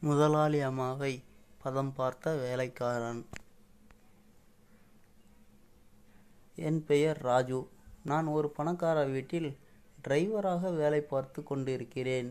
முதலாளி அம்மாவை பதம் பார்த்த வேலைக்காரன் என் பெயர் ராஜு நான் ஒரு பணக்கார வீட்டில் டிரைவராக வேலை பார்த்து கொண்டிருக்கிறேன்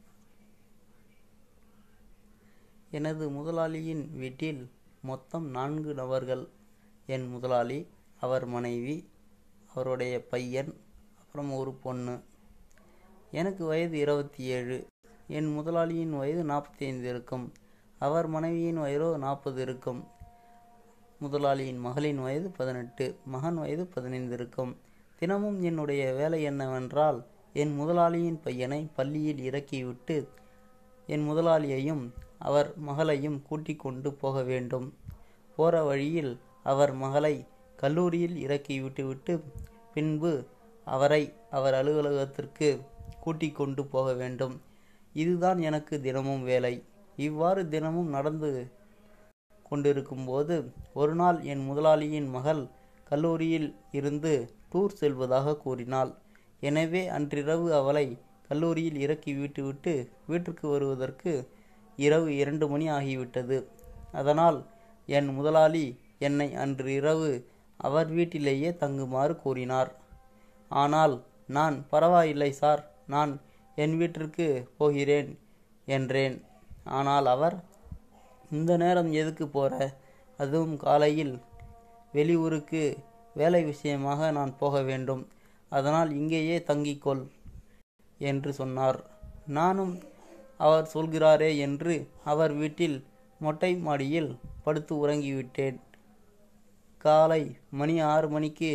எனது முதலாளியின் வீட்டில் மொத்தம் நான்கு நபர்கள் என் முதலாளி அவர் மனைவி அவருடைய பையன் அப்புறம் ஒரு பொண்ணு எனக்கு வயது இருபத்தி ஏழு என் முதலாளியின் வயது நாற்பத்தி ஐந்து இருக்கும் அவர் மனைவியின் வயதோ நாற்பது இருக்கும் முதலாளியின் மகளின் வயது பதினெட்டு மகன் வயது பதினைந்து இருக்கும் தினமும் என்னுடைய வேலை என்னவென்றால் என் முதலாளியின் பையனை பள்ளியில் இறக்கிவிட்டு என் முதலாளியையும் அவர் மகளையும் கூட்டிக் கொண்டு போக வேண்டும் போகிற வழியில் அவர் மகளை கல்லூரியில் இறக்கி விட்டுவிட்டு பின்பு அவரை அவர் அலுவலகத்திற்கு கூட்டிக் கொண்டு போக வேண்டும் இதுதான் எனக்கு தினமும் வேலை இவ்வாறு தினமும் நடந்து கொண்டிருக்கும்போது ஒரு நாள் என் முதலாளியின் மகள் கல்லூரியில் இருந்து டூர் செல்வதாக கூறினாள் எனவே அன்றிரவு அவளை கல்லூரியில் இறக்கி விட்டுவிட்டு வீட்டிற்கு வருவதற்கு இரவு இரண்டு மணி ஆகிவிட்டது அதனால் என் முதலாளி என்னை அன்று இரவு அவர் வீட்டிலேயே தங்குமாறு கூறினார் ஆனால் நான் பரவாயில்லை சார் நான் என் வீட்டிற்கு போகிறேன் என்றேன் ஆனால் அவர் இந்த நேரம் எதுக்கு போற அதுவும் காலையில் வெளியூருக்கு வேலை விஷயமாக நான் போக வேண்டும் அதனால் இங்கேயே தங்கிக்கொள் என்று சொன்னார் நானும் அவர் சொல்கிறாரே என்று அவர் வீட்டில் மொட்டை மாடியில் படுத்து உறங்கிவிட்டேன் காலை மணி ஆறு மணிக்கு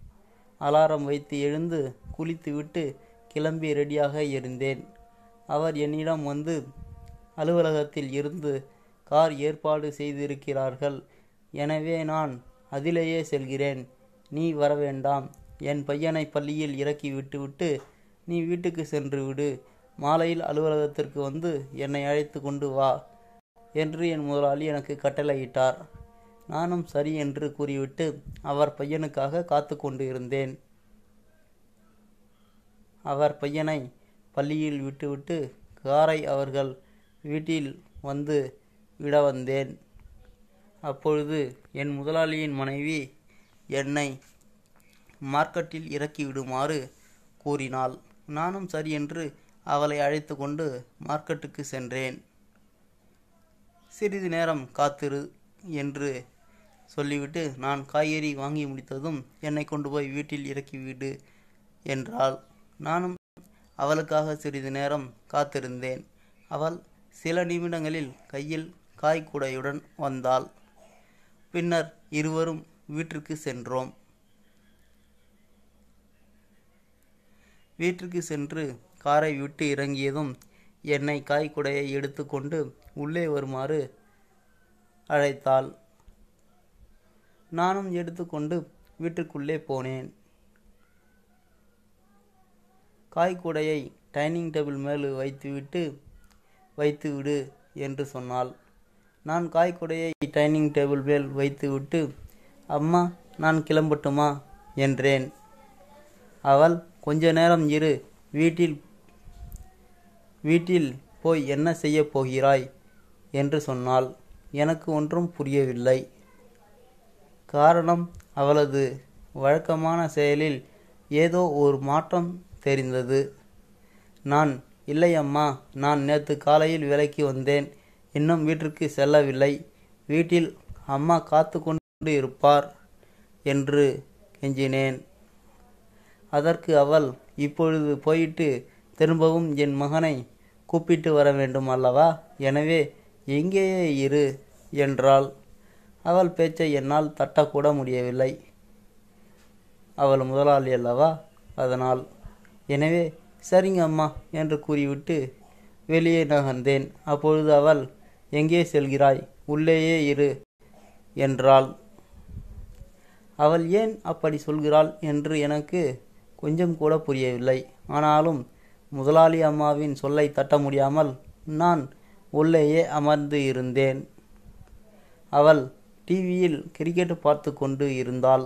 அலாரம் வைத்து எழுந்து குளித்துவிட்டு கிளம்பி ரெடியாக இருந்தேன் அவர் என்னிடம் வந்து அலுவலகத்தில் இருந்து கார் ஏற்பாடு செய்திருக்கிறார்கள் எனவே நான் அதிலேயே செல்கிறேன் நீ வர வேண்டாம் என் பையனை பள்ளியில் இறக்கி விட்டுவிட்டு நீ வீட்டுக்கு சென்று விடு மாலையில் அலுவலகத்திற்கு வந்து என்னை அழைத்து கொண்டு வா என்று என் முதலாளி எனக்கு கட்டளையிட்டார் நானும் சரி என்று கூறிவிட்டு அவர் பையனுக்காக காத்து கொண்டு இருந்தேன் அவர் பையனை பள்ளியில் விட்டுவிட்டு காரை அவர்கள் வீட்டில் வந்து விட வந்தேன் அப்பொழுது என் முதலாளியின் மனைவி என்னை மார்க்கெட்டில் இறக்கி விடுமாறு கூறினாள் நானும் சரி என்று அவளை அழைத்து கொண்டு மார்க்கெட்டுக்கு சென்றேன் சிறிது நேரம் காத்திரு என்று சொல்லிவிட்டு நான் காய்கறி வாங்கி முடித்ததும் என்னை கொண்டு போய் வீட்டில் இறக்கிவிடு என்றாள் நானும் அவளுக்காக சிறிது நேரம் காத்திருந்தேன் அவள் சில நிமிடங்களில் கையில் காய்குடையுடன் வந்தாள் பின்னர் இருவரும் வீட்டிற்கு சென்றோம் வீட்டிற்கு சென்று காரை விட்டு இறங்கியதும் என்னை காய்குடையை எடுத்துக்கொண்டு உள்ளே வருமாறு அழைத்தாள் நானும் எடுத்துக்கொண்டு வீட்டுக்குள்ளே போனேன் காய்குடையை டைனிங் டேபிள் மேல் வைத்துவிட்டு வைத்துவிடு என்று சொன்னாள் நான் காய்குடையை டைனிங் டேபிள் மேல் வைத்துவிட்டு அம்மா நான் கிளம்பட்டுமா என்றேன் அவள் கொஞ்ச நேரம் இரு வீட்டில் வீட்டில் போய் என்ன செய்யப் போகிறாய் என்று சொன்னாள் எனக்கு ஒன்றும் புரியவில்லை காரணம் அவளது வழக்கமான செயலில் ஏதோ ஒரு மாற்றம் தெரிந்தது நான் இல்லை அம்மா நான் நேற்று காலையில் வேலைக்கு வந்தேன் இன்னும் வீட்டிற்கு செல்லவில்லை வீட்டில் அம்மா காத்து கொண்டு இருப்பார் என்று கெஞ்சினேன் அதற்கு அவள் இப்பொழுது போயிட்டு திரும்பவும் என் மகனை கூப்பிட்டு வர வேண்டும் அல்லவா எனவே எங்கேயே இரு என்றாள் அவள் பேச்சை என்னால் தட்டக்கூட முடியவில்லை அவள் முதலாளி அல்லவா அதனால் எனவே சரிங்க அம்மா என்று கூறிவிட்டு வெளியே நகர்ந்தேன் அப்பொழுது அவள் எங்கே செல்கிறாய் உள்ளேயே இரு என்றாள் அவள் ஏன் அப்படி சொல்கிறாள் என்று எனக்கு கொஞ்சம் கூட புரியவில்லை ஆனாலும் முதலாளி அம்மாவின் சொல்லை தட்ட முடியாமல் நான் உள்ளேயே அமர்ந்து இருந்தேன் அவள் டிவியில் கிரிக்கெட் பார்த்து கொண்டு இருந்தாள்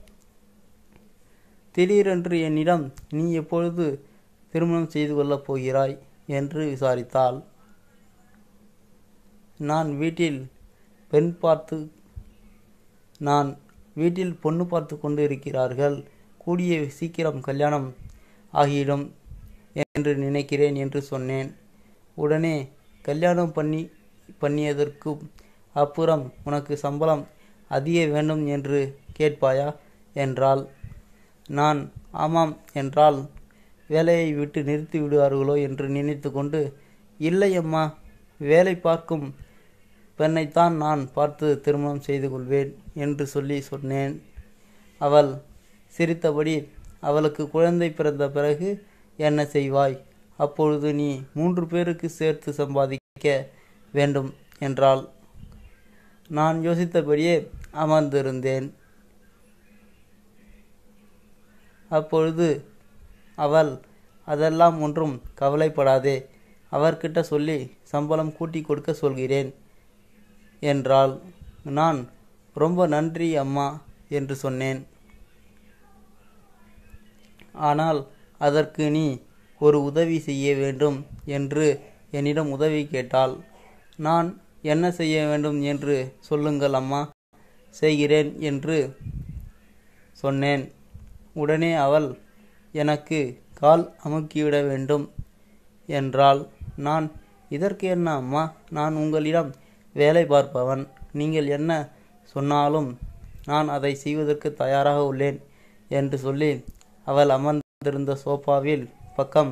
திடீரென்று என்னிடம் நீ எப்பொழுது திருமணம் செய்து கொள்ளப் போகிறாய் என்று விசாரித்தாள் நான் வீட்டில் பெண் பார்த்து நான் வீட்டில் பொண்ணு பார்த்து கொண்டு இருக்கிறார்கள் கூடிய சீக்கிரம் கல்யாணம் ஆகிவிடும் என்று நினைக்கிறேன் என்று சொன்னேன் உடனே கல்யாணம் பண்ணி பண்ணியதற்கு அப்புறம் உனக்கு சம்பளம் அதிக வேண்டும் என்று கேட்பாயா என்றாள் நான் ஆமாம் என்றால் வேலையை விட்டு நிறுத்தி விடுவார்களோ என்று நினைத்து கொண்டு இல்லை அம்மா வேலை பார்க்கும் பெண்ணைத்தான் நான் பார்த்து திருமணம் செய்து கொள்வேன் என்று சொல்லி சொன்னேன் அவள் சிரித்தபடி அவளுக்கு குழந்தை பிறந்த பிறகு என்ன செய்வாய் அப்பொழுது நீ மூன்று பேருக்கு சேர்த்து சம்பாதிக்க வேண்டும் என்றாள் நான் யோசித்தபடியே அமர்ந்திருந்தேன் அப்பொழுது அவள் அதெல்லாம் ஒன்றும் கவலைப்படாதே அவர்கிட்ட சொல்லி சம்பளம் கூட்டி கொடுக்க சொல்கிறேன் என்றாள் நான் ரொம்ப நன்றி அம்மா என்று சொன்னேன் ஆனால் அதற்கு நீ ஒரு உதவி செய்ய வேண்டும் என்று என்னிடம் உதவி கேட்டாள் நான் என்ன செய்ய வேண்டும் என்று சொல்லுங்கள் அம்மா செய்கிறேன் என்று சொன்னேன் உடனே அவள் எனக்கு கால் அமுக்கிவிட வேண்டும் என்றாள் நான் இதற்கு என்ன அம்மா நான் உங்களிடம் வேலை பார்ப்பவன் நீங்கள் என்ன சொன்னாலும் நான் அதை செய்வதற்கு தயாராக உள்ளேன் என்று சொல்லி அவள் அமர்ந்திருந்த சோஃபாவில் பக்கம்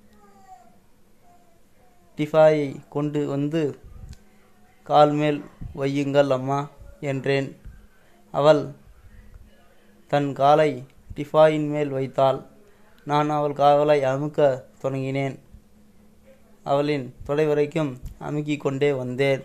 டிஃபாயை கொண்டு வந்து கால் மேல் வையுங்கள் அம்மா என்றேன் அவள் தன் காலை டிஃபாயின் மேல் வைத்தாள் நான் அவள் காவலை அமுக்க தொடங்கினேன் அவளின் தொடை வரைக்கும் அமுக்கிக் கொண்டே வந்தேன்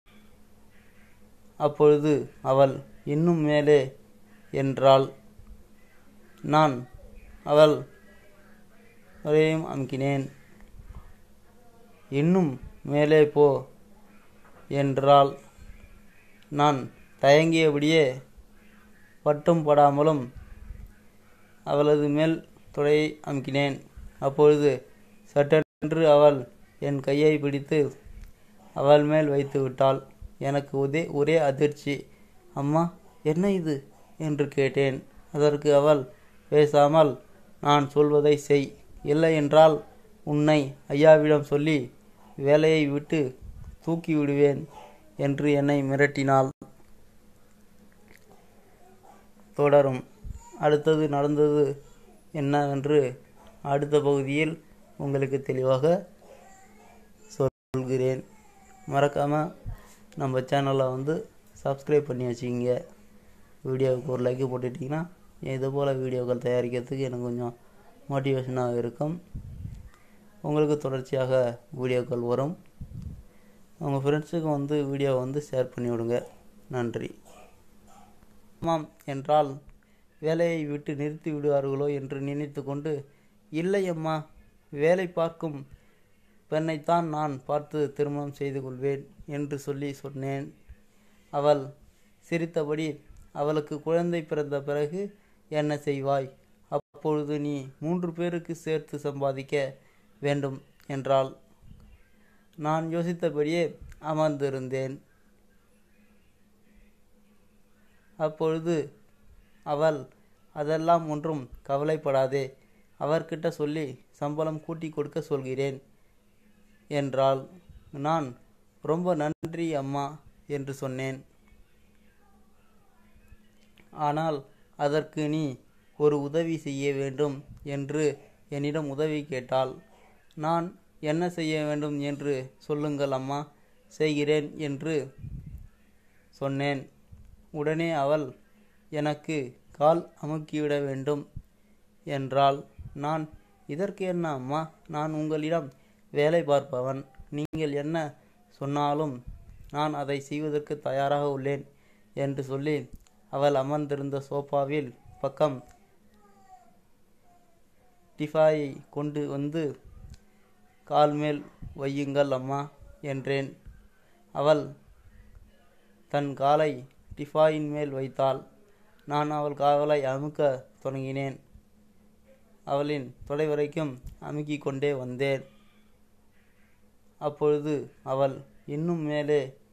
அப்பொழுது அவள் இன்னும் மேலே என்றாள் நான் அவள் வரையும் அமுக்கினேன் இன்னும் மேலே போ என்றாள் நான் தயங்கியபடியே பட்டும் படாமலும் அவளது மேல் தொடையை அமுக்கினேன் அப்பொழுது சட்டென்று அவள் என் கையை பிடித்து அவள் மேல் வைத்து விட்டாள் எனக்கு ஒரே ஒரே அதிர்ச்சி அம்மா என்ன இது என்று கேட்டேன் அதற்கு அவள் பேசாமல் நான் சொல்வதை செய் இல்லை என்றால் உன்னை ஐயாவிடம் சொல்லி வேலையை விட்டு தூக்கி விடுவேன் என்று என்னை மிரட்டினாள் தொடரும் அடுத்தது நடந்தது என்னவென்று அடுத்த பகுதியில் உங்களுக்கு தெளிவாக சொல்கிறேன் மறக்காமல் நம்ம சேனலை வந்து சப்ஸ்கிரைப் பண்ணி வச்சுக்கிங்க வீடியோவுக்கு ஒரு லைக் போட்டுட்டிங்கன்னா இது போல் வீடியோக்கள் தயாரிக்கிறதுக்கு எனக்கு கொஞ்சம் மோட்டிவேஷனாக இருக்கும் உங்களுக்கு தொடர்ச்சியாக வீடியோக்கள் வரும் உங்கள் ஃப்ரெண்ட்ஸுக்கு வந்து வீடியோவை வந்து ஷேர் பண்ணி விடுங்க நன்றி ஆமாம் என்றால் வேலையை விட்டு நிறுத்தி விடுவார்களோ என்று நினைத்து கொண்டு இல்லை அம்மா வேலை பார்க்கும் பெண்ணைத்தான் நான் பார்த்து திருமணம் செய்து கொள்வேன் என்று சொல்லி சொன்னேன் அவள் சிரித்தபடி அவளுக்கு குழந்தை பிறந்த பிறகு என்ன செய்வாய் அப்பொழுது நீ மூன்று பேருக்கு சேர்த்து சம்பாதிக்க வேண்டும் என்றாள் நான் யோசித்தபடியே அமர்ந்திருந்தேன் அப்பொழுது அவள் அதெல்லாம் ஒன்றும் கவலைப்படாதே அவர்கிட்ட சொல்லி சம்பளம் கூட்டி கொடுக்க சொல்கிறேன் என்றாள் நான் ரொம்ப நன்றி அம்மா என்று சொன்னேன் ஆனால் அதற்கு நீ ஒரு உதவி செய்ய வேண்டும் என்று என்னிடம் உதவி கேட்டாள் நான் என்ன செய்ய வேண்டும் என்று சொல்லுங்கள் அம்மா செய்கிறேன் என்று சொன்னேன் உடனே அவள் எனக்கு கால் அமுக்கிவிட வேண்டும் என்றாள் நான் இதற்கு என்ன அம்மா நான் உங்களிடம் வேலை பார்ப்பவன் நீங்கள் என்ன சொன்னாலும் நான் அதை செய்வதற்கு தயாராக உள்ளேன் என்று சொல்லி அவள் அமர்ந்திருந்த சோஃபாவில் பக்கம் டிஃபாயை கொண்டு வந்து கால் மேல் வையுங்கள் அம்மா என்றேன் அவள் தன் காலை டிஃபாயின் மேல் வைத்தாள் நான் அவள் காவலை அமுக்க தொடங்கினேன் அவளின் தொடை வரைக்கும் அமுக்கிக் கொண்டே வந்தேன் அப்பொழுது அவள் இன்னும் மேலே